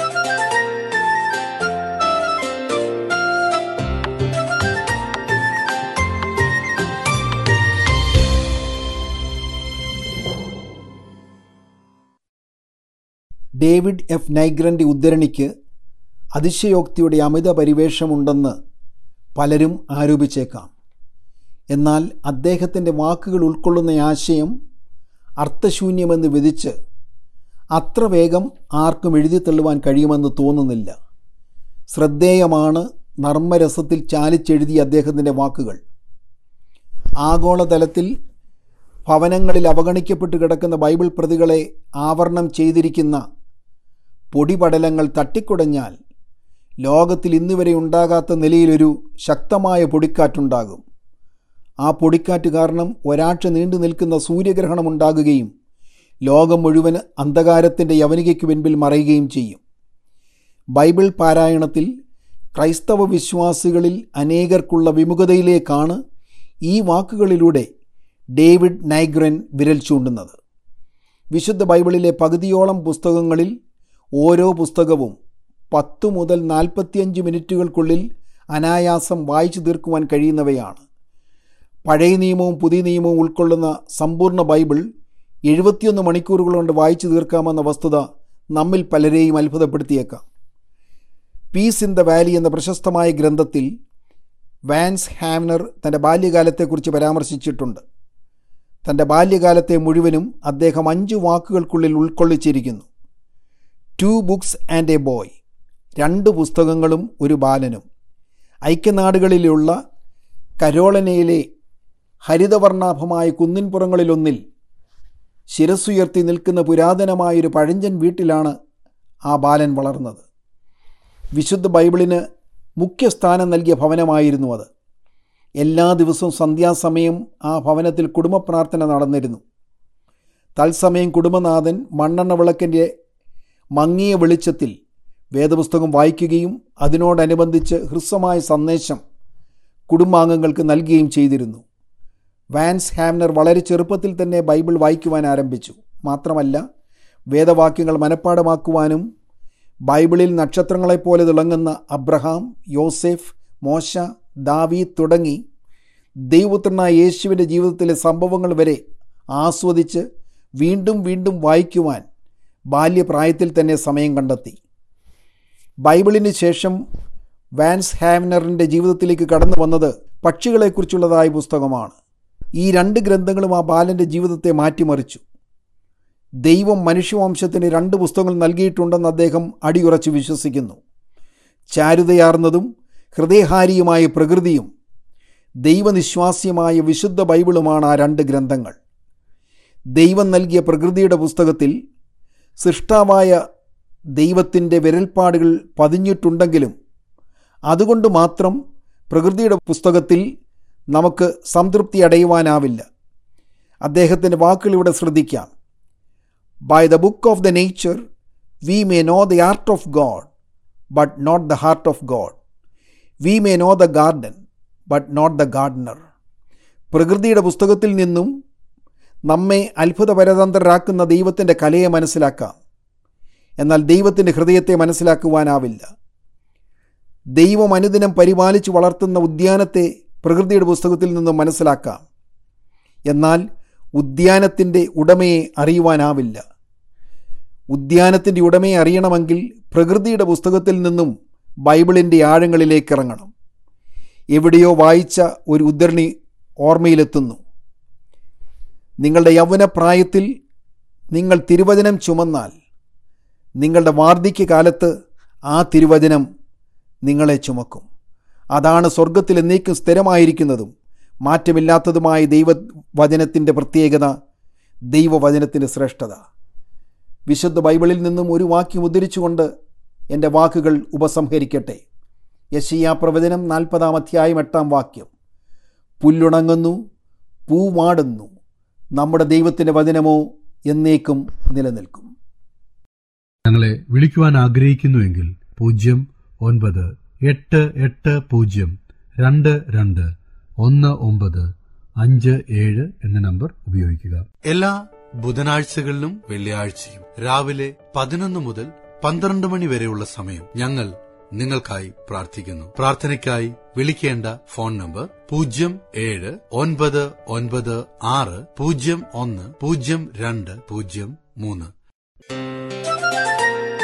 David F നൈഗ്രന്റെ ഉദ്ധരണിക്ക് അതിശയോക്തിയുടെ അമിത പരിവേഷമുണ്ടെന്ന് പലരും ആരോപിച്ചേക്കാം എന്നാൽ അദ്ദേഹത്തിൻ്റെ വാക്കുകൾ ഉൾക്കൊള്ളുന്ന ആശയം അർത്ഥശൂന്യമെന്ന് വിധിച്ച് അത്ര വേഗം ആർക്കും എഴുതി തള്ളുവാൻ കഴിയുമെന്ന് തോന്നുന്നില്ല ശ്രദ്ധേയമാണ് നർമ്മരസത്തിൽ ചാലിച്ചെഴുതിയ അദ്ദേഹത്തിൻ്റെ വാക്കുകൾ ആഗോളതലത്തിൽ ഭവനങ്ങളിൽ അവഗണിക്കപ്പെട്ട് കിടക്കുന്ന ബൈബിൾ പ്രതികളെ ആവരണം ചെയ്തിരിക്കുന്ന പൊടിപടലങ്ങൾ തട്ടിക്കുടഞ്ഞാൽ ലോകത്തിൽ ഇന്നുവരെ ഉണ്ടാകാത്ത നിലയിലൊരു ശക്തമായ പൊടിക്കാറ്റുണ്ടാകും ആ പൊടിക്കാറ്റ് കാരണം ഒരാഴ്ച നീണ്ടു നിൽക്കുന്ന സൂര്യഗ്രഹണം ഉണ്ടാകുകയും ലോകം മുഴുവൻ അന്ധകാരത്തിൻ്റെ യവനികയ്ക്ക് മുൻപിൽ മറയുകയും ചെയ്യും ബൈബിൾ പാരായണത്തിൽ ക്രൈസ്തവ വിശ്വാസികളിൽ അനേകർക്കുള്ള വിമുഖതയിലേക്കാണ് ഈ വാക്കുകളിലൂടെ ഡേവിഡ് നൈഗ്രൻ വിരൽ ചൂണ്ടുന്നത് വിശുദ്ധ ബൈബിളിലെ പകുതിയോളം പുസ്തകങ്ങളിൽ ഓരോ പുസ്തകവും പത്തു മുതൽ നാൽപ്പത്തിയഞ്ച് മിനിറ്റുകൾക്കുള്ളിൽ അനായാസം വായിച്ചു തീർക്കുവാൻ കഴിയുന്നവയാണ് പഴയ നിയമവും പുതിയ നിയമവും ഉൾക്കൊള്ളുന്ന സമ്പൂർണ്ണ ബൈബിൾ എഴുപത്തിയൊന്ന് മണിക്കൂറുകൾ കൊണ്ട് വായിച്ചു തീർക്കാമെന്ന വസ്തുത നമ്മിൽ പലരെയും അത്ഭുതപ്പെടുത്തിയേക്കാം പീസ് ഇൻ ദ വാലി എന്ന പ്രശസ്തമായ ഗ്രന്ഥത്തിൽ വാൻസ് ഹാവ്നർ തൻ്റെ ബാല്യകാലത്തെക്കുറിച്ച് പരാമർശിച്ചിട്ടുണ്ട് തൻ്റെ ബാല്യകാലത്തെ മുഴുവനും അദ്ദേഹം അഞ്ച് വാക്കുകൾക്കുള്ളിൽ ഉൾക്കൊള്ളിച്ചിരിക്കുന്നു two books and a boy രണ്ട് പുസ്തകങ്ങളും ഒരു ബാലനും ഐക്യനാടുകളിലുള്ള കരോളനയിലെ ഹരിതവർണാഭമായ കുന്നിൻപുറങ്ങളിലൊന്നിൽ ശിരസ്സുയർത്തി നിൽക്കുന്ന പുരാതനമായൊരു പഴഞ്ചൻ വീട്ടിലാണ് ആ ബാലൻ വളർന്നത് വിശുദ്ധ ബൈബിളിന് മുഖ്യസ്ഥാനം നൽകിയ ഭവനമായിരുന്നു അത് എല്ലാ ദിവസവും സന്ധ്യാസമയം ആ ഭവനത്തിൽ കുടുംബ പ്രാർത്ഥന നടന്നിരുന്നു തത്സമയം കുടുംബനാഥൻ മണ്ണെണ്ണ വിളക്കിൻ്റെ മങ്ങിയ വെളിച്ചത്തിൽ വേദപുസ്തകം വായിക്കുകയും അതിനോടനുബന്ധിച്ച് ഹ്രസ്വമായ സന്ദേശം കുടുംബാംഗങ്ങൾക്ക് നൽകുകയും ചെയ്തിരുന്നു വാൻസ് ഹാംനർ വളരെ ചെറുപ്പത്തിൽ തന്നെ ബൈബിൾ വായിക്കുവാൻ ആരംഭിച്ചു മാത്രമല്ല വേദവാക്യങ്ങൾ മനഃപ്പാടമാക്കുവാനും ബൈബിളിൽ നക്ഷത്രങ്ങളെപ്പോലെ തിളങ്ങുന്ന അബ്രഹാം യോസെഫ് മോശ ദാവീദ് തുടങ്ങി ദൈവപുത്രനായ യേശുവിൻ്റെ ജീവിതത്തിലെ സംഭവങ്ങൾ വരെ ആസ്വദിച്ച് വീണ്ടും വീണ്ടും വായിക്കുവാൻ ബാല്യപ്രായത്തിൽ തന്നെ സമയം കണ്ടെത്തി ബൈബിളിന് ശേഷം വാൻസ് ഹാവ്നറിൻ്റെ ജീവിതത്തിലേക്ക് കടന്നു വന്നത് പക്ഷികളെക്കുറിച്ചുള്ളതായ പുസ്തകമാണ് ഈ രണ്ട് ഗ്രന്ഥങ്ങളും ആ ബാലൻ്റെ ജീവിതത്തെ മാറ്റിമറിച്ചു ദൈവം മനുഷ്യവംശത്തിന് രണ്ട് പുസ്തകങ്ങൾ നൽകിയിട്ടുണ്ടെന്ന് അദ്ദേഹം അടിയുറച്ച് വിശ്വസിക്കുന്നു ചാരുതയാർന്നതും ഹൃദയഹാരിയുമായ പ്രകൃതിയും ദൈവനിശ്വാസ്യമായ വിശുദ്ധ ബൈബിളുമാണ് ആ രണ്ട് ഗ്രന്ഥങ്ങൾ ദൈവം നൽകിയ പ്രകൃതിയുടെ പുസ്തകത്തിൽ സൃഷ്ടാവായ ദൈവത്തിൻ്റെ വിരൽപ്പാടുകൾ പതിഞ്ഞിട്ടുണ്ടെങ്കിലും അതുകൊണ്ട് മാത്രം പ്രകൃതിയുടെ പുസ്തകത്തിൽ നമുക്ക് സംതൃപ്തി അടയുവാനാവില്ല അദ്ദേഹത്തിൻ്റെ വാക്കുകൾ ഇവിടെ ശ്രദ്ധിക്കാം by the book of the nature we may know the art of God but not the heart of God we may know the garden but not the gardener പ്രകൃതിയുടെ പുസ്തകത്തിൽ നിന്നും നമ്മെ അത്ഭുതപരതന്ത്രരാക്കുന്ന ദൈവത്തിൻ്റെ കലയെ മനസ്സിലാക്കാം എന്നാൽ ദൈവത്തിൻ്റെ ഹൃദയത്തെ മനസ്സിലാക്കുവാനാവില്ല ദൈവം അനുദിനം പരിപാലിച്ച് വളർത്തുന്ന ഉദ്യാനത്തെ പ്രകൃതിയുടെ പുസ്തകത്തിൽ നിന്നും മനസ്സിലാക്കാം എന്നാൽ ഉദ്യാനത്തിൻ്റെ ഉടമയെ അറിയുവാനാവില്ല ഉദ്യാനത്തിൻ്റെ ഉടമയെ അറിയണമെങ്കിൽ പ്രകൃതിയുടെ പുസ്തകത്തിൽ നിന്നും ബൈബിളിൻ്റെ ആഴങ്ങളിലേക്ക് ഇറങ്ങണം എവിടെയോ വായിച്ച ഒരു ഉദ്ധരണി ഓർമ്മയിലെത്തുന്നു നിങ്ങളുടെ യൗവനപ്രായത്തിൽ നിങ്ങൾ തിരുവചനം ചുമന്നാൽ നിങ്ങളുടെ വാർദ്ധക്യകാലത്ത് ആ തിരുവചനം നിങ്ങളെ ചുമക്കും അതാണ് സ്വർഗത്തിൽ എന്നേക്കും സ്ഥിരമായിരിക്കുന്നതും മാറ്റമില്ലാത്തതുമായ ദൈവവചനത്തിൻ്റെ പ്രത്യേകത ദൈവവചനത്തിൻ്റെ ശ്രേഷ്ഠത വിശുദ്ധ ബൈബിളിൽ നിന്നും ഒരു വാക്യം ഉദ്ധരിച്ചുകൊണ്ട് എൻ്റെ വാക്കുകൾ ഉപസംഹരിക്കട്ടെ യശിയ പ്രവചനം നാൽപ്പതാം അധ്യായം എട്ടാം വാക്യം പുല്ലുണങ്ങുന്നു പൂവാടുന്നു നമ്മുടെ ദൈവത്തിൻ്റെ വചനമോ എന്നേക്കും നിലനിൽക്കും ഞങ്ങളെ വിളിക്കുവാൻ ആഗ്രഹിക്കുന്നുവെങ്കിൽ പൂജ്യം ഒൻപത് എട്ട് എട്ട് പൂജ്യം രണ്ട് രണ്ട് ഒന്ന് ഒമ്പത് അഞ്ച് ഏഴ് എന്ന നമ്പർ ഉപയോഗിക്കുക എല്ലാ ബുധനാഴ്ചകളിലും വെള്ളിയാഴ്ചയും രാവിലെ പതിനൊന്ന് മുതൽ പന്ത്രണ്ട് മണി വരെയുള്ള സമയം ഞങ്ങൾ നിങ്ങൾക്കായി പ്രാർത്ഥിക്കുന്നു പ്രാർത്ഥനയ്ക്കായി വിളിക്കേണ്ട ഫോൺ നമ്പർ പൂജ്യം ഏഴ് ഒൻപത് ഒൻപത് ആറ് പൂജ്യം ഒന്ന് പൂജ്യം രണ്ട് പൂജ്യം മൂന്ന്